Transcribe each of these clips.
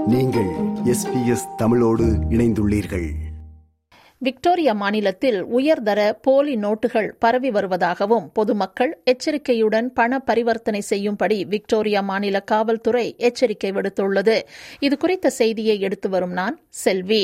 நீங்கள் எஸ்பிஎஸ் தமிழோடு இணைந்துள்ளீர்கள் விக்டோரியா மாநிலத்தில் உயர்தர போலி நோட்டுகள் பரவி வருவதாகவும் பொதுமக்கள் எச்சரிக்கையுடன் பண பரிவர்த்தனை செய்யும்படி விக்டோரியா மாநில காவல்துறை எச்சரிக்கை விடுத்துள்ளது இதுகுறித்த செய்தியை எடுத்து வரும் நான் செல்வி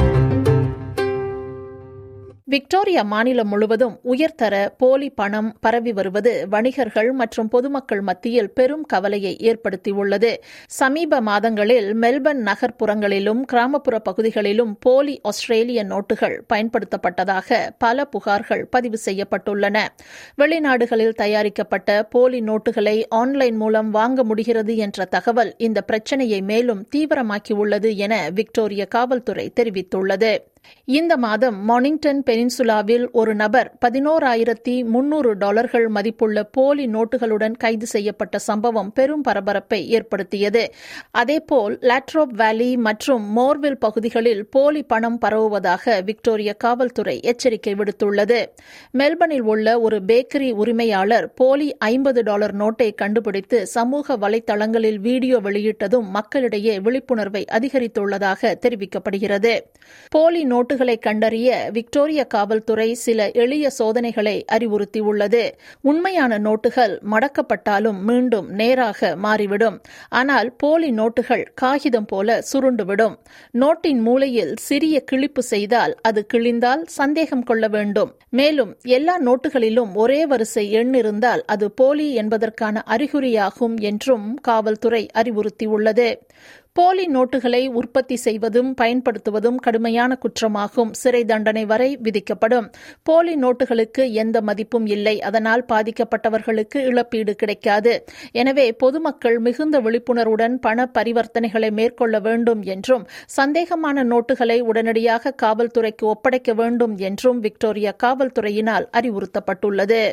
விக்டோரியா மாநிலம் முழுவதும் உயர்தர போலி பணம் பரவி வருவது வணிகர்கள் மற்றும் பொதுமக்கள் மத்தியில் பெரும் கவலையை ஏற்படுத்தியுள்ளது சமீப மாதங்களில் மெல்பர்ன் நகர்ப்புறங்களிலும் கிராமப்புற பகுதிகளிலும் போலி ஆஸ்திரேலிய நோட்டுகள் பயன்படுத்தப்பட்டதாக பல புகார்கள் பதிவு செய்யப்பட்டுள்ளன வெளிநாடுகளில் தயாரிக்கப்பட்ட போலி நோட்டுகளை ஆன்லைன் மூலம் வாங்க முடிகிறது என்ற தகவல் இந்த பிரச்சினையை மேலும் தீவிரமாக்கியுள்ளது என விக்டோரிய காவல்துறை தெரிவித்துள்ளது இந்த மாதம் மார்னிங்டன் பெனின்சுலாவில் ஒரு நபர் பதினோராயிரத்தி முன்னூறு டாலர்கள் மதிப்புள்ள போலி நோட்டுகளுடன் கைது செய்யப்பட்ட சம்பவம் பெரும் பரபரப்பை ஏற்படுத்தியது அதேபோல் லாட்ரோப் வேலி மற்றும் மோர்வில் பகுதிகளில் போலி பணம் பரவுவதாக விக்டோரிய காவல்துறை எச்சரிக்கை விடுத்துள்ளது மெல்பர்னில் உள்ள ஒரு பேக்கரி உரிமையாளர் போலி ஐம்பது டாலர் நோட்டை கண்டுபிடித்து சமூக வலைதளங்களில் வீடியோ வெளியிட்டதும் மக்களிடையே விழிப்புணர்வை அதிகரித்துள்ளதாக தெரிவிக்கப்படுகிறது போலி நோட்டுகளை கண்டறிய விக்டோரிய காவல்துறை சில எளிய சோதனைகளை அறிவுறுத்தியுள்ளது உண்மையான நோட்டுகள் மடக்கப்பட்டாலும் மீண்டும் நேராக மாறிவிடும் ஆனால் போலி நோட்டுகள் காகிதம் போல சுருண்டுவிடும் நோட்டின் மூலையில் சிறிய கிழிப்பு செய்தால் அது கிழிந்தால் சந்தேகம் கொள்ள வேண்டும் மேலும் எல்லா நோட்டுகளிலும் ஒரே வரிசை எண் இருந்தால் அது போலி என்பதற்கான அறிகுறியாகும் என்றும் காவல்துறை அறிவுறுத்தியுள்ளது போலி நோட்டுகளை உற்பத்தி செய்வதும் பயன்படுத்துவதும் கடுமையான குற்றமாகும் சிறை தண்டனை வரை விதிக்கப்படும் போலி நோட்டுகளுக்கு எந்த மதிப்பும் இல்லை அதனால் பாதிக்கப்பட்டவர்களுக்கு இழப்பீடு கிடைக்காது எனவே பொதுமக்கள் மிகுந்த விழிப்புணர்வுடன் பண பரிவர்த்தனைகளை மேற்கொள்ள வேண்டும் என்றும் சந்தேகமான நோட்டுகளை உடனடியாக காவல்துறைக்கு ஒப்படைக்க வேண்டும் என்றும் விக்டோரியா காவல்துறையினால் அறிவுறுத்தப்பட்டுள்ளது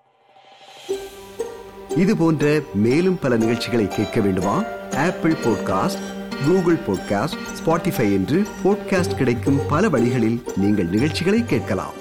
இது போன்ற மேலும் பல நிகழ்ச்சிகளை கேட்க வேண்டுமா Apple podcast Google podcast Spotify என்று பாட்காஸ்ட் கிடைக்கும் பல வழிகளில் நீங்கள் நிகழ்ச்சிகளை கேட்கலாம்